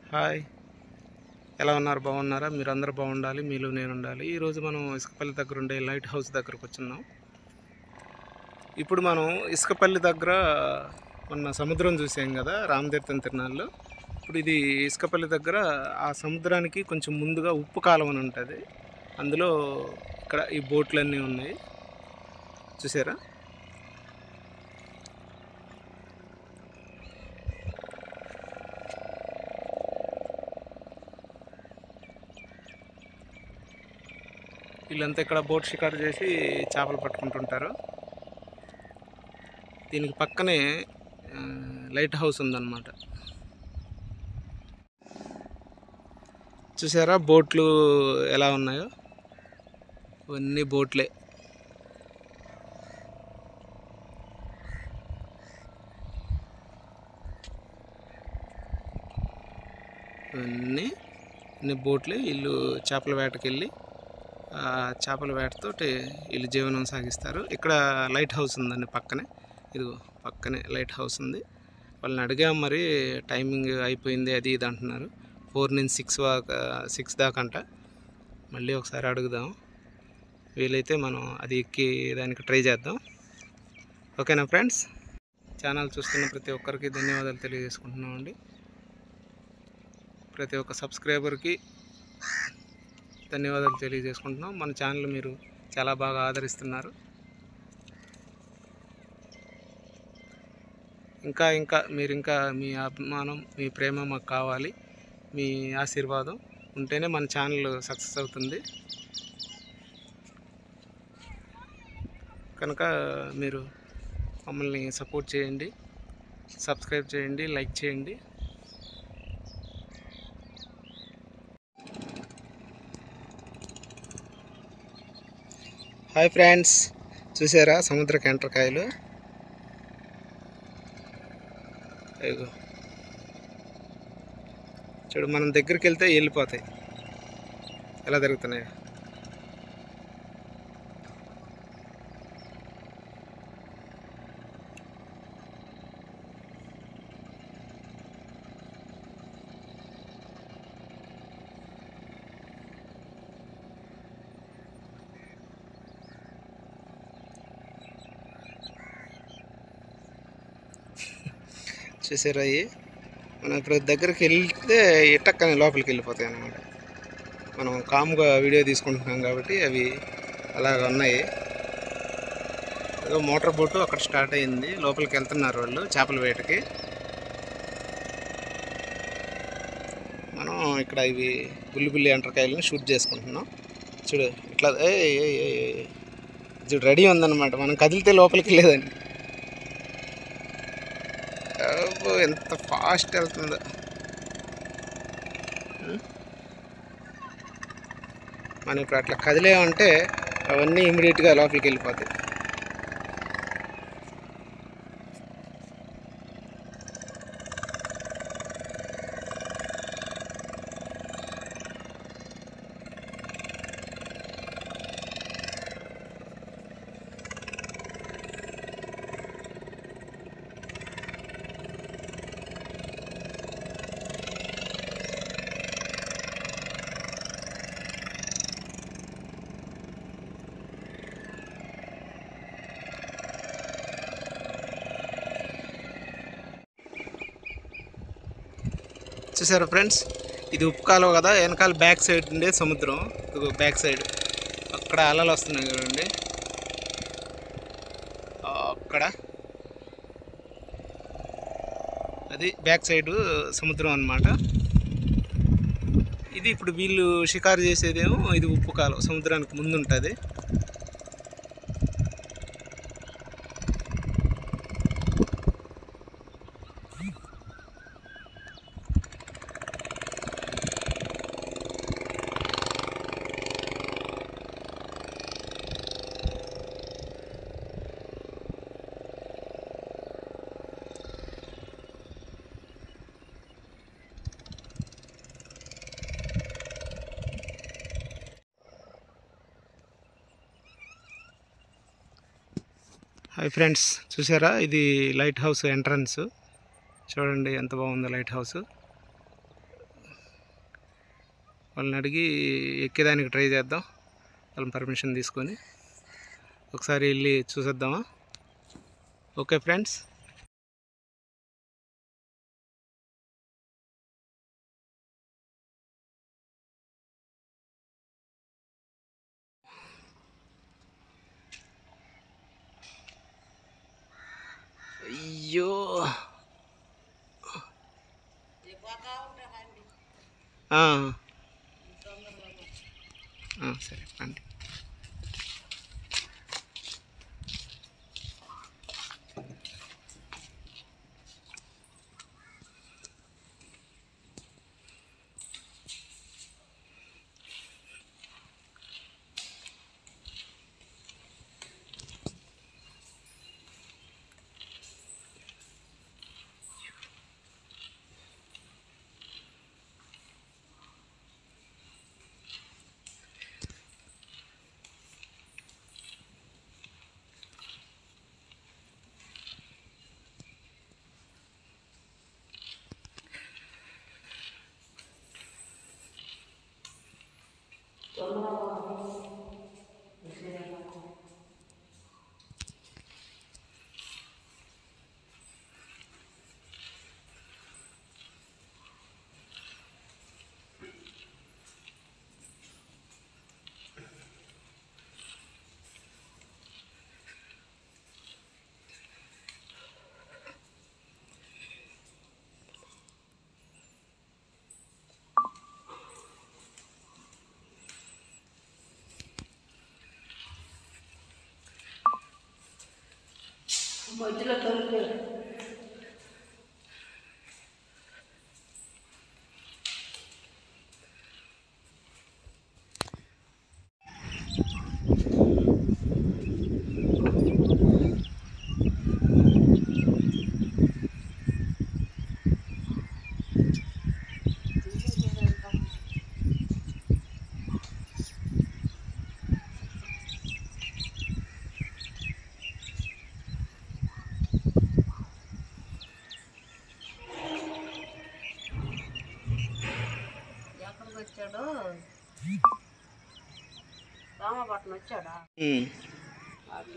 Hi ఎలా ఉన్నారు బాగున్నారా మీరు అందరూ బాగుండాలి మీలో నేను ఉండాలి ఈరోజు మనం ఇసుకపల్లి దగ్గర ఉండే లైట్ హౌస్ దగ్గరకు వచ్చున్నాం ఇప్పుడు మనం ఇసుకపల్లి దగ్గర మొన్న సముద్రం చూసాం కదా రామతీర్థం తిరునాళ్ళు ఇప్పుడు ఇది ఇసుకపల్లి దగ్గర ఆ సముద్రానికి కొంచెం ముందుగా ఉప్పు కాలం అని ఉంటుంది అందులో ఇక్కడ ఈ బోట్లన్నీ ఉన్నాయి చూసారా వీళ్ళంతా ఇక్కడ బోట్ షికారు చేసి చేపలు పట్టుకుంటుంటారు దీనికి పక్కనే ఆ, లైట్ హౌస్ ఉందన్నమాట చూసారా బోట్లు ఎలా ఉన్నాయో ఇవన్నీ బోట్లే ఇవన్నీ ఇన్ని బోట్లే వీళ్ళు చేపల వేటకి వెళ్ళి ఆ చేపల వేటతోటి వీళ్ళు జీవనం సాగిస్తారు ఇక్కడ లైట్ హౌస్ ఉందండి పక్కనే ఇదిగో పక్కనే లైట్ హౌస్ ఉంది వాళ్ళని అడిగాం మరి టైమింగ్ అయిపోయింది అది ఇది అంటున్నారు ఫోర్ నుంచి సిక్స్ దాకా సిక్స్ దాకా అంట మళ్ళీ ఒకసారి అడుగుదాం వీలైతే మనం అది ఎక్కి దానికి ట్రై చేద్దాం ఓకేనా ఫ్రెండ్స్ ఛానల్ చూస్తున్న ప్రతి ఒక్కరికి ధన్యవాదాలు తెలియజేసుకుంటున్నామండి ప్రతి ఒక్క సబ్స్క్రైబర్కి ధన్యవాదాలు తెలియజేసుకుంటున్నాం మన ఛానల్ మీరు చాలా బాగా ఆదరిస్తున్నారు ఇంకా ఇంకా మీరు ఇంకా మీ అభిమానం మీ ప్రేమ మాకు కావాలి మీ ఆశీర్వాదం ఉంటేనే మన ఛానల్ సక్సెస్ అవుతుంది కనుక మీరు మమ్మల్ని సపోర్ట్ చేయండి సబ్స్క్రైబ్ చేయండి లైక్ చేయండి హాయ్ ఫ్రెండ్స్ చూసారా సముద్ర కంటరకాయలు అయ్యో చూడు మనం దగ్గరికి వెళ్తే వెళ్ళిపోతాయి ఎలా తిరుగుతున్నాయి చూసారా అవి మనం ఇప్పుడు దగ్గరికి వెళ్తే ఇట్టక్కని లోపలికి వెళ్ళిపోతాయి అన్నమాట మనం కామ్గా వీడియో తీసుకుంటున్నాం కాబట్టి అవి అలాగ ఉన్నాయి ఏదో మోటార్ బోటు అక్కడ స్టార్ట్ అయింది లోపలికి వెళ్తున్నారు వాళ్ళు చేపల వేటకి మనం ఇక్కడ ఇవి బుల్లి బుల్లి ఎంటరకాయలను షూట్ చేసుకుంటున్నాం చూడు ఇట్లా ఏ చూడు రెడీ ఉందన్నమాట మనం కదిలితే లోపలికి లేదండి అబ్బో, ఎంత ఫాస్ట్ వెళ్తుందో ఉం? మనం ఇప్పుడు అట్లా కదిలేమంటే అవన్నీ ఇమీడియట్గా లోపలికి వెళ్ళిపోతాయి చూసారా ఫ్రెండ్స్ ఇది ఉప్పు కాలువ కదా వెనకాల బ్యాక్ సైడ్ ఉండే సముద్రం ఇదిగో బ్యాక్ సైడ్ అక్కడ అలలు వస్తున్నాయి చూడండి ఆ, అక్కడ అది బ్యాక్ సైడ్ సముద్రం అన్నమాట ఇది ఇప్పుడు వీళ్ళు షికారు చేసేదేమో ఇది ఉప్పు కాలువ సముద్రానికి ముందు ఉంటుంది హాయ్ ఫ్రెండ్స్ చూసారా ఇది లైట్ హౌస్ ఎంట్రన్స్ చూడండి ఎంత బాగుందో లైట్ హౌస్ వాళ్ళని అడిగి ఎక్కేదానికి ట్రై చేద్దాం వాళ్ళని పర్మిషన్ తీసుకొని ఒకసారి వెళ్ళి చూసేద్దామా ఓకే ఫ్రెండ్స్ అయ్యో ఆ. ఆ, సరే అండి మధ్యలో తొలిపే ఎక్కడికి వచ్చాడో రామపట్నం వచ్చాడా ఉమ్. అది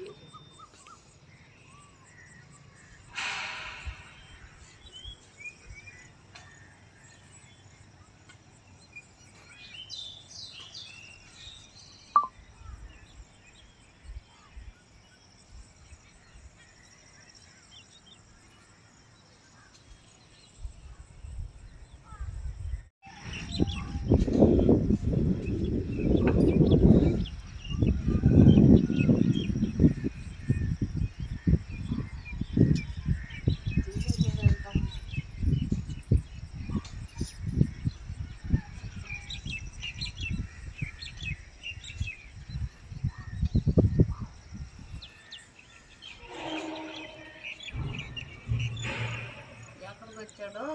ఎక్కడికి వచ్చాడో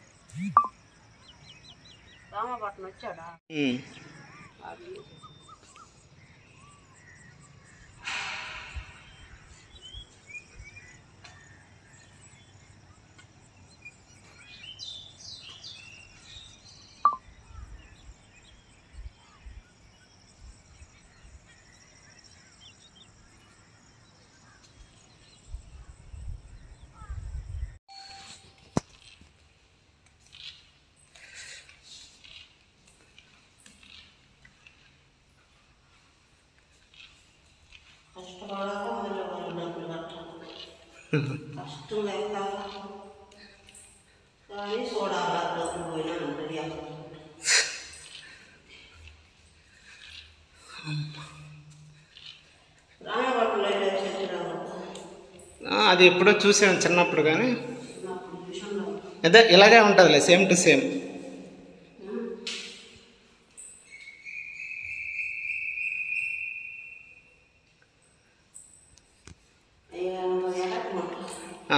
రామపట్నం వచ్చాడా ఉమ్. అది కష్టపడాక మళ్ళీ వాళ్ళు డబ్బులు కట్టాలి కష్టం లేక కానీ చూడాలి డబ్బులు పోయినా ఉంటుంది అక్కడ రామపట్నంలో అయితే చెప్పినారు ఆ, అది ఎప్పుడో చూసాను చిన్నప్పుడు కానీ నాకు విషయంలో అదే ఇలాగే ఉంటుందిలే సేమ్ టు సేమ్ అయ్యా ఎడకమంట ఆ,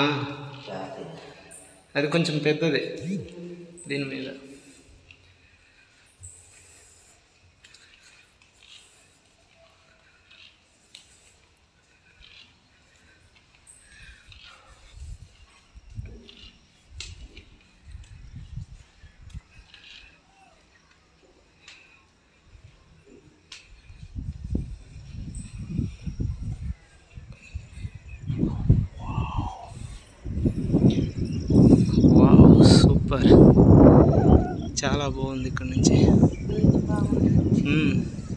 అది కొంచెం పెద్దది దీని మీద సూపర్ చాలా బాగుంది ఇక్కడ నుంచి మ్మ్.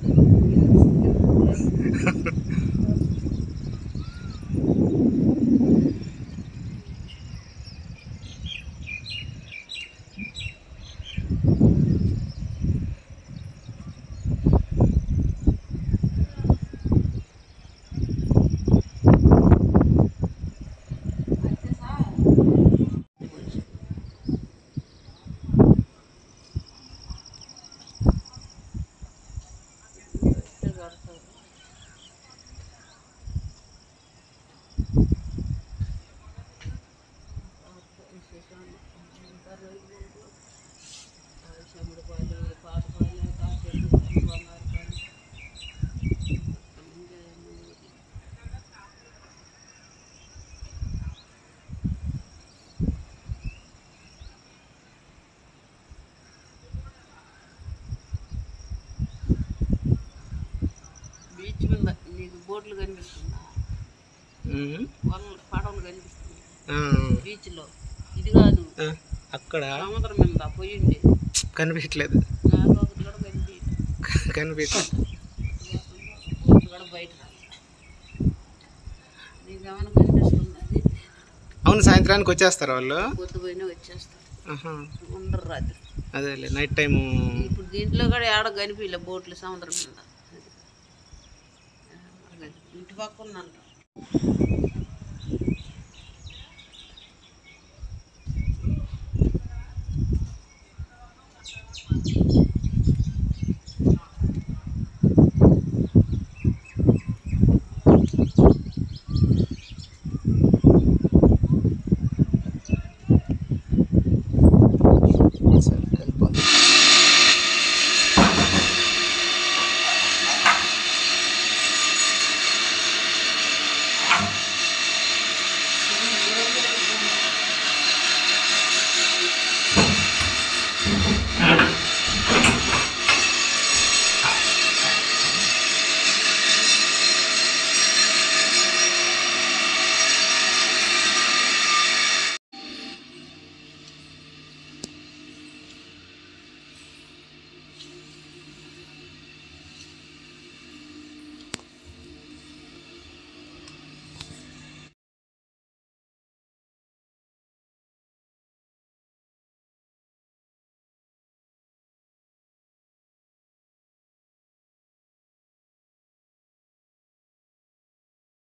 బీచ్ మీద నీకు బోట్లు కనిపిస్తుందా మ్మ్. వాళ్ళు పడవలు కనిపిస్తుంది ఆ, బీచ్లో ఇది కాదు ఆ, అక్కడ సముద్రం మీద పోయింది కనిపించట్లేదు నాకు ఒకటి కూడా కనిపించదు కనిపించ బోట్లు కూడా బయట రాలేదు. నీకు ఏమైనా కనిపిస్తుంది అది అవును సాయంత్రానికి వచ్చేస్తారు వాళ్ళు పొద్దు పోయినా వచ్చేస్తారు ఆహా. ఉండరు రాత్రి అదేలే నైట్ టైము ఇప్పుడు దీంట్లో కూడా ఏడ కనిపించలే బోట్లు సముద్రం మీద అది. ఇటు పక్క ఉందంట